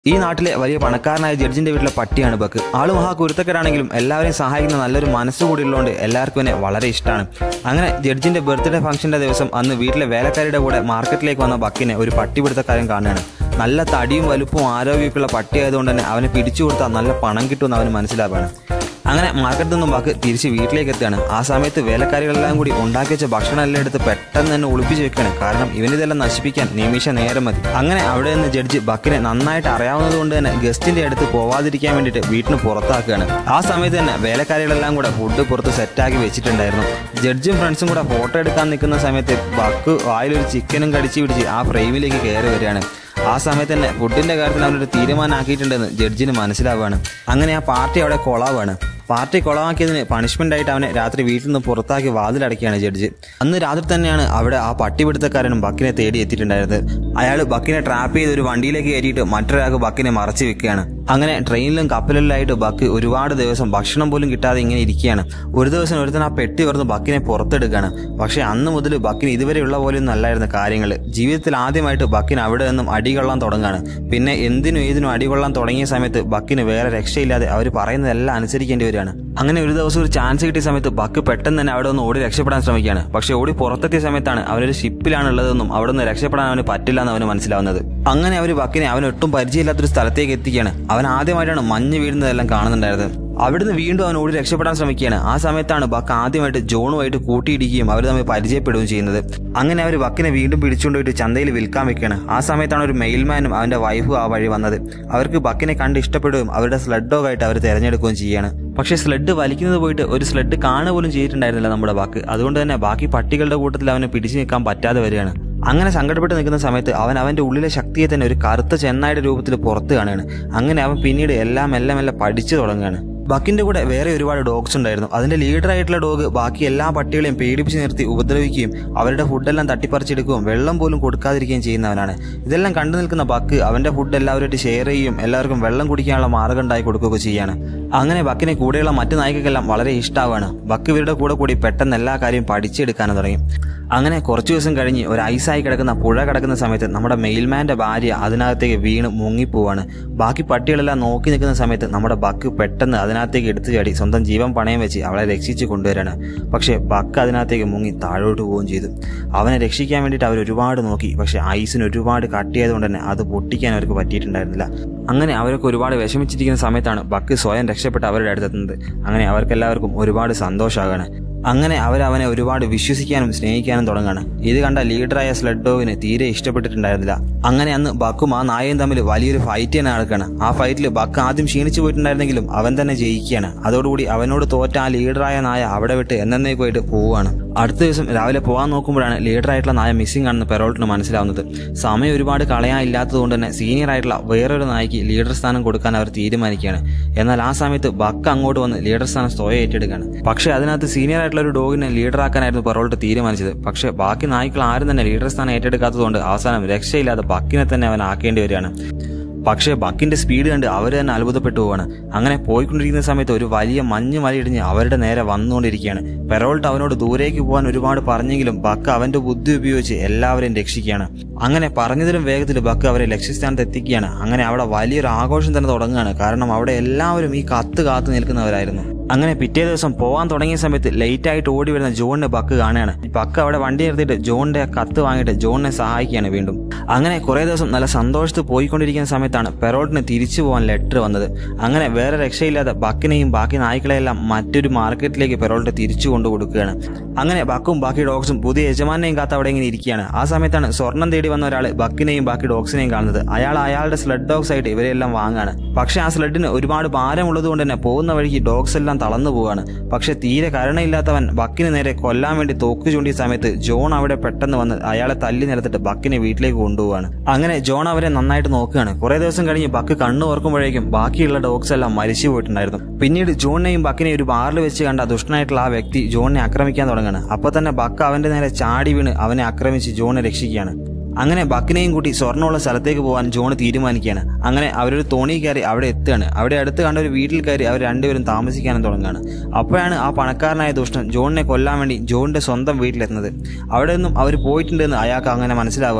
ഈ നാട്ടിലെ വലിയ പണക്കാരനായ ജഡ്ജിന്റെ വീട്ടിലെ പട്ടിയാണ് ബക്ക് ആള് മഹാ കുരുത്തക്കേടാണെങ്കിലും എല്ലാവരെയും സഹായിക്കുന്ന നല്ലൊരു മനസ്സ് കൂടി ഉള്ളതുകൊണ്ട് എല്ലാവർക്കും എന്നെ വളരെ ഇഷ്ടമാണ് അങ്ങനെ ജഡ്ജിന്റെ ബർത്ത്ഡേ ഫംഗ്ഷന്റെ ദിവസം അന്ന് വീട്ടിലെ വേലക്കാരിയുടെ കൂടെ മാർക്കറ്റിലേക്ക് വന്ന ബക്കിനെ ഒരു പട്ടിപിടുത്തക്കാരൻ കാണുകയാണ് നല്ല തടിയും വലുപ്പവും ആരോഗ്യമൊക്കെയുള്ള പട്ടിയായതുകൊണ്ട് തന്നെ അവനെ പിടിച്ചു കൊടുത്താൽ നല്ല പണം കിട്ടുമെന്ന് അവന് മനസ്സിലാവുകയാണ് അങ്ങനെ മാർക്കറ്റിൽ നിന്നും ബാക്ക് തിരിച്ച് വീട്ടിലേക്ക് എത്തുകയാണ് ആ സമയത്ത് വേലക്കാരികളെല്ലാം കൂടി ഉണ്ടാക്കി വെച്ച ഭക്ഷണം എല്ലാം എടുത്ത് പെട്ടെന്ന് തന്നെ ഒളിപ്പിച്ച് വെക്കുകയാണ് കാരണം ഇവനിതെല്ലാം നശിപ്പിക്കാൻ നിമിഷ നേരം മതി അങ്ങനെ അവിടെ നിന്ന് ജഡ്ജി ബക്കിനെ നന്നായിട്ട് അറിയാവുന്നത് കൊണ്ട് തന്നെ ഗസ്റ്റിന്റെ അടുത്ത് പോവാതിരിക്കാൻ വേണ്ടിയിട്ട് വീട്ടിന് പുറത്താക്കുകയാണ് ആ സമയത്ത് തന്നെ വേലക്കാരികളെല്ലാം കൂടെ ഫുഡ് പുറത്ത് സെറ്റാക്കി വെച്ചിട്ടുണ്ടായിരുന്നു ജഡ്ജും ഫ്രണ്ട്സും കൂടെ ഫോട്ടോ എടുക്കാൻ നിൽക്കുന്ന സമയത്ത് ബക്ക് വായിലൊരു ചിക്കനും കടിച്ചു പിടിച്ച് ആ ഫ്രെയിമിലേക്ക് കയറി വരികയാണ് ആ സമയത്ത് തന്നെ ഫുഡിന്റെ കാര്യത്തിൽ അവനൊരു തീരുമാനമാക്കിയിട്ടുണ്ടെന്ന് ജഡ്ജിന് മനസ്സിലാവുകയാണ് അങ്ങനെ ആ പാർട്ടി അവിടെ കൊളാവാണ് പാർട്ടി കൊളമാക്കിയതിന് പണിഷ്മെന്റ് ആയിട്ട് അവനെ രാത്രി വീട്ടിൽ നിന്ന് പുറത്താക്കി വാതിലടക്കുകയാണ് ജഡ്ജി അന്ന് രാത്രി തന്നെയാണ് അവിടെ ആ പട്ടിപിടുത്തക്കാരനും ബക്കിനെ തേടി എത്തിയിട്ടുണ്ടായിരുന്നത് അയാൾ ബക്കിനെ ട്രാപ്പ് ചെയ്ത് ഒരു വണ്ടിയിലേക്ക് കയറ്റിയിട്ട് മറ്റൊരാൾക്ക് ബക്കിനെ മറച്ചു വെക്കുകയാണ് അങ്ങനെ ട്രെയിനിലും കപ്പലിലായിട്ട് ബക്ക് ഒരുപാട് ദിവസം ഭക്ഷണം പോലും കിട്ടാതെ ഇങ്ങനെ ഇരിക്കുകയാണ് ഒരു ദിവസം ഒരുത്തൻ ആ പെട്ടി വെറുതെ ബക്കിനെ പുറത്തെടുക്കുകയാണ് പക്ഷെ അന്ന് മുതൽ ബക്കിന് ഇതുവരെയുള്ള പോലെയൊന്നും അല്ലായിരുന്നു കാര്യങ്ങൾ ജീവിതത്തിൽ ആദ്യമായിട്ട് ബക്കിന് അവിടെ നിന്നും അടികൊള്ളാൻ തുടങ്ങുകയാണ് പിന്നെ എന്തിനും ഏതിനും അടികൊള്ളാൻ തുടങ്ങിയ സമയത്ത് ബക്കിന് വേറെ രക്ഷയില്ലാതെ അവർ പറയുന്നതെല്ലാം അനുസരിക്കേണ്ടി വരികയാണ് അങ്ങനെ ഒരു ദിവസം ഒരു ചാൻസ് കിട്ടിയ സമയത്ത് ബക്ക് പെട്ടെന്ന് തന്നെ അവിടെ നിന്ന് ഓടി രക്ഷപ്പെടാൻ ശ്രമിക്കുകയാണ് പക്ഷെ ഓടി പുറത്തെത്തിയ സമയത്താണ് അവനൊരു ഷിപ്പിലാണ് ഉള്ളതെന്നും അവിടെ നിന്ന് രക്ഷപ്പെടാൻ അവന് പറ്റില്ല എന്ന് അവന് മനസ്സിലാവുന്നത് അങ്ങനെ അവർ ബക്കിനെ അവൻ ഒട്ടും പരിചയമില്ലാത്തൊരു സ്ഥലത്തേക്ക് എത്തിക്കുകയാണ് അവൻ ആദ്യമായിട്ടാണ് മഞ്ഞ് വീഴുന്നതെല്ലാം കാണുന്നുണ്ടായിരുന്നത് അവിടുന്ന് വീണ്ടും അവൻ ഓടി രക്ഷപ്പെടാൻ ശ്രമിക്കുകയാണ് ആ സമയത്താണ് ബക്ക് ആദ്യമായിട്ട് ജോണുമായിട്ട് കൂട്ടിയിടിക്കുകയും അവർ തമ്മിൽ പരിചയപ്പെടുകയും ചെയ്യുന്നത് അങ്ങനെ അവർ ബക്കിനെ വീണ്ടും പിടിച്ചുകൊണ്ടുപോയിട്ട് ചന്തയിൽ വിൽക്കാൻ വെക്കുകയാണ് ആ സമയത്താണ് ഒരു മെയിൽമാനും അവന്റെ വൈഫും ആ വഴി വന്നത് അവർക്ക് ബക്കിനെ കണ്ട് ഇഷ്ടപ്പെടുകയും അവരുടെ സ്ലഡ് ഡോഗായിട്ട് അവർ തിരഞ്ഞെടുക്കുകയും ചെയ്യാണ് പക്ഷേ സ്ലഡ് വലിക്കുന്നത് പോയിട്ട് ഒരു സ്ലഡ് കാണുക പോലും ചെയ്തിട്ടുണ്ടായിരുന്നില്ല നമ്മുടെ ബാക്ക് അതുകൊണ്ട് തന്നെ ബാക്കി പട്ടികളുടെ കൂട്ടത്തിൽ അവനെ പിടിച്ചു നിൽക്കാൻ പറ്റാതെ വരികയാണ് അങ്ങനെ സങ്കടപ്പെട്ട് നിൽക്കുന്ന സമയത്ത് അവൻ അവന്റെ ഉള്ളിലെ ശക്തിയെ തന്നെ ഒരു കറുത്ത ചെന്നായുടെ രൂപത്തിൽ പുറത്ത് കാണുകയാണ് അങ്ങനെ അവൻ പിന്നീട് എല്ലാം മെല്ലെ മെല്ലെ പഠിച്ചു തുടങ്ങുകയാണ് ബക്കിന്റെ കൂടെ വേറെ ഒരുപാട് ഡോഗ്സ് ഉണ്ടായിരുന്നു അതിന്റെ ലീഡർ ആയിട്ടുള്ള ഡോഗ് ബാക്കി എല്ലാ പട്ടികളെയും പേടിപ്പിച്ച് നിർത്തി ഉപദ്രവിക്കുകയും അവരുടെ ഫുഡെല്ലാം തട്ടിപ്പറിച്ചെടുക്കുകയും വെള്ളം പോലും കൊടുക്കാതിരിക്കുകയും ചെയ്യുന്നവനാണ് ഇതെല്ലാം കണ്ടു നിൽക്കുന്ന ബക്ക് അവന്റെ ഫുഡ് എല്ലാവരുമായിട്ട് ഷെയർ ചെയ്യുകയും എല്ലാവർക്കും വെള്ളം കുടിക്കാനുള്ള മാർഗം ഉണ്ടായി കൊടുക്കുകയൊക്കെ ചെയ്യാണ് അങ്ങനെ ബക്കിനെ കൂടെയുള്ള മറ്റു നായ്ക്കൾക്കെല്ലാം വളരെ ഇഷ്ടമാവാണ് ബക്ക് ഇവരുടെ കൂടെ കൂടി പെട്ടെന്ന് എല്ലാ കാര്യവും പഠിച്ചെടുക്കാനും തുടങ്ങി അങ്ങനെ കുറച്ചു ദിവസം കഴിഞ്ഞ് ഒരു ഐസായി കിടക്കുന്ന പുഴ കിടക്കുന്ന സമയത്ത് നമ്മുടെ മെയിൽമാന്റെ ഭാര്യ അതിനകത്തേക്ക് വീണ് മുങ്ങിപ്പോവാണ് ബാക്കി പട്ടികളെല്ലാം നോക്കി നിൽക്കുന്ന സമയത്ത് നമ്മുടെ ബക്ക് പെട്ടെന്ന് അതിനകത്തേക്ക് എടുത്തു ചാടി സ്വന്തം ജീവൻ പണയം വെച്ച് അവളെ രക്ഷിച്ച് കൊണ്ടുവരാണ് പക്ഷേ ബക്ക് അതിനകത്തേക്ക് മുങ്ങി താഴോട്ട് പോവുകയും ചെയ്തു അവനെ രക്ഷിക്കാൻ വേണ്ടിയിട്ട് അവർ ഒരുപാട് നോക്കി പക്ഷേ ഐസിന് ഒരുപാട് കട്ടിയായതുകൊണ്ട് തന്നെ അത് പൊട്ടിക്കാൻ അവർക്ക് പറ്റിയിട്ടുണ്ടായിരുന്നില്ല അങ്ങനെ അവരൊക്കെ ഒരുപാട് വിഷമിച്ചിരിക്കുന്ന സമയത്താണ് ബക്ക് സ്വയം രക്ഷപ്പെട്ട് അവരുടെ അടുത്തെത്തുന്നത് അങ്ങനെ അവർക്കെല്ലാവർക്കും ഒരുപാട് സന്തോഷമാകാണ് അങ്ങനെ അവരവനെ ഒരുപാട് വിശ്വസിക്കാനും സ്നേഹിക്കാനും തുടങ്ങാണ് ഇത് കണ്ട ലീഡറായ സ്ലഡ് ഡോഗിന് തീരെ ഇഷ്ടപ്പെട്ടിട്ടുണ്ടായിരുന്നില്ല അങ്ങനെ അന്ന് ബക്കും ആ നായയും തമ്മിൽ വലിയൊരു ഫൈറ്റ് തന്നെ നടക്കുകയാണ് ആ ഫൈറ്റിൽ ബക്ക് ആദ്യം ക്ഷീണിച്ചു പോയിട്ടുണ്ടായിരുന്നെങ്കിലും അവൻ തന്നെ ജയിക്കുകയാണ് അതോടുകൂടി അവനോട് തോറ്റ ആ ലീഡറായ നായ അവിടെ വിട്ട് എന്നേക്കുമായിട്ട് പോവുകയാണ് അടുത്ത ദിവസം രാവിലെ പോകാൻ നോക്കുമ്പോഴാണ് ലീഡറായിട്ടുള്ള നായ മിസ്സിംഗ് ആണെന്ന് പെറോൾട്ടിന് മനസ്സിലാവുന്നത് സമയം ഒരുപാട് കളയാനില്ലാത്തത് കൊണ്ട് തന്നെ സീനിയർ ആയിട്ടുള്ള വേറൊരു നായ്ക്ക് ലീഡർ സ്ഥാനം കൊടുക്കാൻ അവർ തീരുമാനിക്കുകയാണ് എന്നാൽ ആ സമയത്ത് ബക്ക് അങ്ങോട്ട് വന്ന് ലീഡർ സ്ഥാനം സ്വയം ഏറ്റെടുക്കുകയാണ് പക്ഷേ അതിനകത്ത് സീനിയർ ആയിട്ടുള്ള ഒരു ഡോഗിനെ ലീഡറാക്കാനായിരുന്നു പെറോൾട്ട് തീരുമാനിച്ചത് പക്ഷേ ബാക്കി നായ്ക്കൾ ആരും തന്നെ ലീഡർ സ്ഥാനം ഏറ്റെടുക്കാത്തതുകൊണ്ട് അവസാനം രക്ഷയില്ലാതെ ബക്കിനെ തന്നെ അവൻ ആക്കേണ്ടി വരികയാണ് പക്ഷേ ബക്കിന്റെ സ്പീഡ് കണ്ട് അവർ തന്നെ അത്ഭുതപ്പെട്ടു പോവാണ് അങ്ങനെ പോയിക്കൊണ്ടിരിക്കുന്ന സമയത്ത് ഒരു വലിയ മഞ്ഞ് മലയിടിഞ്ഞ് അവരുടെ നേരെ വന്നുകൊണ്ടിരിക്കുകയാണ് പെറോൾട്ട് അവനോട് ദൂരേക്ക് പോകാൻ ഒരുപാട് പറഞ്ഞെങ്കിലും ബക്ക് അവന്റെ ബുദ്ധി ഉപയോഗിച്ച് എല്ലാവരെയും രക്ഷിക്കുകയാണ് അങ്ങനെ പറഞ്ഞതിലും വേഗത്തിൽ ബക്ക് അവരെ ലക്ഷ്യസ്ഥാനത്ത് എത്തിക്കുകയാണ് അങ്ങനെ അവിടെ വലിയൊരു ആഘോഷം തന്നെ തുടങ്ങുകയാണ് കാരണം അവിടെ എല്ലാവരും ഈ കത്ത് കാത്തു നിൽക്കുന്നവരായിരുന്നു അങ്ങനെ പിറ്റേ ദിവസം പോകാൻ തുടങ്ങിയ സമയത്ത് ലേറ്റ് ആയിട്ട് ഓടി വരുന്ന ജോണിനെ ബക്ക് കാണുകയാണ് ബക്ക് അവിടെ വണ്ടി നിർത്തിയിട്ട് ജോണിന്റെ കത്ത് വാങ്ങിയിട്ട് ജോണിനെ സഹായിക്കുകയാണ് വീണ്ടും അങ്ങനെ കുറെ ദിവസം നല്ല സന്തോഷത്തിൽ പോയിക്കൊണ്ടിരിക്കുന്ന സമയത്താണ് പെറോട്ടിന് തിരിച്ചു പോകാൻ ലെറ്റർ വന്നത് അങ്ങനെ വേറെ രക്ഷയില്ലാതെ ബക്കിനെയും ബാക്കി നായ്ക്കളെയെല്ലാം മറ്റൊരു മാർക്കറ്റിലേക്ക് പെറോൾട്ട് തിരിച്ചു കൊണ്ടു കൊടുക്കുകയാണ് അങ്ങനെ ബക്കും ബാക്കി ഡോഗ്സും പുതിയ യജമാനെയും കാത്ത് അവിടെ ഇങ്ങനെ ഇരിക്കുകയാണ് ആ സമയത്താണ് സ്വർണം തേടി വന്ന ഒരാൾ ബക്കിനെയും ബാക്കി ഡോഗ്സിനെയും കാണുന്നത് അയാൾ അയാളുടെ സ്ലഡ് ഡോഗ്സ് ആയിട്ട് ഇവരെല്ലാം വാങ്ങാണ് പക്ഷെ ആ സ്ലഡിന് ഒരുപാട് ഭാരമുള്ളത് കൊണ്ട് തന്നെ പോകുന്ന വഴിക്ക് ഡോഗ്സ് എല്ലാം തളർന്നു പോവാണ് പക്ഷെ തീരെ കരുണയില്ലാത്തവൻ ബക്കിന് നേരെ കൊല്ലാൻ വേണ്ടി തോക്ക് ചൂണ്ടിയ സമയത്ത് ജോൺ അവിടെ പെട്ടെന്ന് വന്ന് അയാളെ തല്ലി നിരത്തിട്ട് ബക്കിനെ വീട്ടിലേക്ക് കൊണ്ടുപോവാണ് അങ്ങനെ ജോൺ അവരെ നന്നായിട്ട് നോക്കുകയാണ് കുറെ ദിവസം കഴിഞ്ഞ് ബക്ക് കണ്ണു ഓർക്കുമ്പോഴേക്കും ബാക്കിയുള്ള ഡോഗ്സ് എല്ലാം മരിച്ചു പോയിട്ടുണ്ടായിരുന്നു പിന്നീട് ജോണിനെയും ബക്കിനെയും ഒരു ബാറിൽ വെച്ച് കണ്ട ദുഷ്ടനായിട്ടുള്ള ആ വ്യക്തി ജോണിനെ ആക്രമിക്കാൻ തുടങ്ങുകയാണ് അപ്പൊ തന്നെ ബക്ക് അവന്റെ നേരെ ചാടി വീണ് അവനെ ആക്രമിച്ച് ജോണിനെ രക്ഷിക്കുകയാണ് അങ്ങനെ ബക്കിനെയും കൂട്ടി സ്വർണ്ണമുള്ള സ്ഥലത്തേക്ക് പോകാൻ ജോൺ തീരുമാനിക്കുകയാണ് അങ്ങനെ അവരൊരു തോണി കയറി അവിടെ എത്തുകയാണ് അവിടെ അടുത്ത് കണ്ട ഒരു വീട്ടിൽ കയറി അവർ രണ്ടുപേരും താമസിക്കാനും തുടങ്ങുകയാണ് അപ്പോഴാണ് ആ പണക്കാരനായ ദുഷ്ടൻ ജോണിനെ കൊല്ലാൻ വേണ്ടി ജോണിന്റെ സ്വന്തം വീട്ടിലെത്തുന്നത് അവിടെ നിന്നും അവർ പോയിട്ടുണ്ടെന്ന് അയാൾക്ക് അങ്ങനെ മനസ്സിലാവുകയാണ്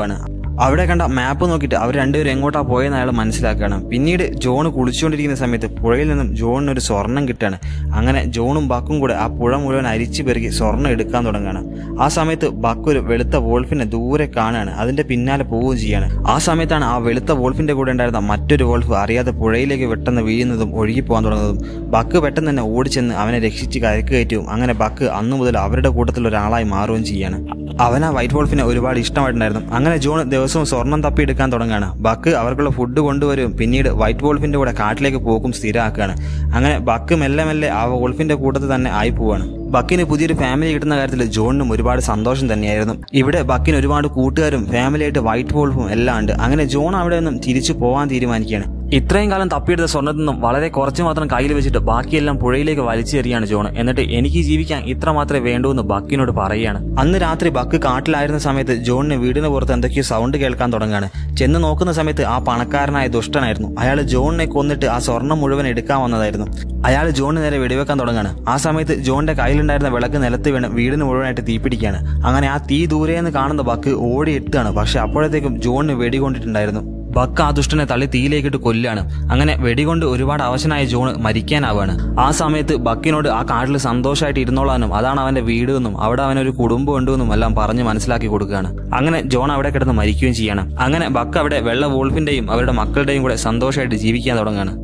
അവിടെ കണ്ട മാപ്പ് നോക്കിയിട്ട് അവർ രണ്ടുപേരും എങ്ങോട്ടാ പോയെന്ന് അയാൾ മനസ്സിലാക്കുകയാണ് പിന്നീട് ജോൺ കുളിച്ചുകൊണ്ടിരിക്കുന്ന സമയത്ത് പുഴയിൽ നിന്നും ജോണിന് ഒരു സ്വർണം കിട്ടുകയാണ് അങ്ങനെ ജോണും ബക്കും കൂടെ ആ പുഴ മുഴുവൻ അരിച്ചു പെരുകി സ്വർണം എടുക്കാൻ തുടങ്ങുകയാണ് ആ സമയത്ത് ബക്ക് ഒരു വെളുത്ത വോൾഫിനെ ദൂരെ കാണുകയാണ് അതിന്റെ പിന്നാലെ പോവുകയും ചെയ്യാണ് ആ സമയത്താണ് ആ വെളുത്ത വോൾഫിന്റെ കൂടെ ഉണ്ടായിരുന്ന മറ്റൊരു വോൾഫ് അറിയാതെ പുഴയിലേക്ക് പെട്ടെന്ന് വീഴുന്നതും ഒഴുകി പോകാൻ തുടങ്ങുന്നതും ബക്ക് പെട്ടെന്ന് തന്നെ ഓടിച്ചെന്ന് അവനെ രക്ഷിച്ച് കരക്ക് കയറ്റും അങ്ങനെ ബക്ക് അന്നു മുതൽ അവരുടെ കൂട്ടത്തിൽ ഒരാളായി മാറുകയും ചെയ്യാണ് അവൻ ആ വൈറ്റ് വോൾഫിനെ ഒരുപാട് ഇഷ്ടമായിട്ടുണ്ടായിരുന്നു അങ്ങനെ ജോൺ ദിവസവും സ്വർണം തപ്പിയെടുക്കാൻ തുടങ്ങുകയാണ് ബക്ക് അവർക്കുള്ള ഫുഡ് കൊണ്ടുവരും പിന്നീട് വൈറ്റ് വോൾഫിന്റെ കൂടെ കാട്ടിലേക്ക് പോക്കും സ്ഥിരമാക്കുകയാണ് അങ്ങനെ ബക്ക് മെല്ലെ മെല്ലെ ആ വോൾഫിന്റെ കൂട്ടത്തിൽ തന്നെ ആയി പോവാണ് ബക്കിന് പുതിയൊരു ഫാമിലി കിട്ടുന്ന കാര്യത്തിൽ ജോണിനും ഒരുപാട് സന്തോഷം തന്നെയായിരുന്നു ഇവിടെ ബക്കിന് ഒരുപാട് കൂട്ടുകാരും ഫാമിലിയായിട്ട് വൈറ്റ് വോൾഫും എല്ലാം ഉണ്ട് അങ്ങനെ ജോൺ അവിടെ നിന്നും തിരിച്ചു പോകാൻ തീരുമാനിക്കുകയാണ് ഇത്രയും കാലം തപ്പിയെടുത്ത സ്വർണ്ണത്തിൽ നിന്നും വളരെ കുറച്ച് മാത്രം കയ്യിൽ വെച്ചിട്ട് ബാക്കിയെല്ലാം പുഴയിലേക്ക് വലിച്ചെറിയാണ് ജോൺ എന്നിട്ട് എനിക്ക് ജീവിക്കാൻ ഇത്ര മാത്രമേ വേണ്ടൂ എന്ന് ബക്കിനോട് പറയുകയാണ് അന്ന് രാത്രി ബക്ക് കാട്ടിലായിരുന്ന സമയത്ത് ജോണിന് വീടിന് പുറത്ത് എന്തൊക്കെയോ സൗണ്ട് കേൾക്കാൻ തുടങ്ങുകയാണ് ചെന്ന് നോക്കുന്ന സമയത്ത് ആ പണക്കാരനായ ദുഷ്ടനായിരുന്നു അയാൾ ജോണിനെ കൊന്നിട്ട് ആ സ്വർണം മുഴുവൻ എടുക്കാൻ വന്നതായിരുന്നു അയാൾ ജോണിന് നേരെ വെടിവെക്കാൻ തുടങ്ങുകയാണ് ആ സമയത്ത് ജോണിന്റെ കയ്യിലുണ്ടായിരുന്ന വിളക്ക് നിലത്ത് വീണ് വീടിന് മുഴുവനായിട്ട് തീപിടിക്കുകയാണ് അങ്ങനെ ആ തീ ദൂരെ നിന്ന് കാണുന്ന ബക്ക് ഓടി എത്തുകയാണ് പക്ഷെ അപ്പോഴത്തേക്കും ജോണിന് വെടികൊണ്ടിട്ടുണ്ടായിരുന്നു ബക്ക് ആ ദുഷ്ടനെ തള്ളി തീയിലേക്കിട്ട് കൊല്ലാണ് അങ്ങനെ വെടികൊണ്ട് ഒരുപാട് അവശനായ ജോൺ മരിക്കാനാവാണ് ആ സമയത്ത് ബക്കിനോട് ആ കാട്ടിൽ സന്തോഷമായിട്ട് ഇരുന്നോളാനും അതാണ് അവന്റെ വീട് എന്നും അവിടെ അവനൊരു കുടുംബം ഉണ്ടെന്നും എല്ലാം പറഞ്ഞ് മനസ്സിലാക്കി കൊടുക്കുകയാണ് അങ്ങനെ ജോൺ അവിടെ കിടന്ന് മരിക്കുകയും ചെയ്യണം അങ്ങനെ ബക്ക് അവിടെ വെള്ള വോൾഫിന്റെയും അവരുടെ മക്കളുടെയും കൂടെ സന്തോഷമായിട്ട് ജീവിക്കാൻ തുടങ്ങുകയാണ്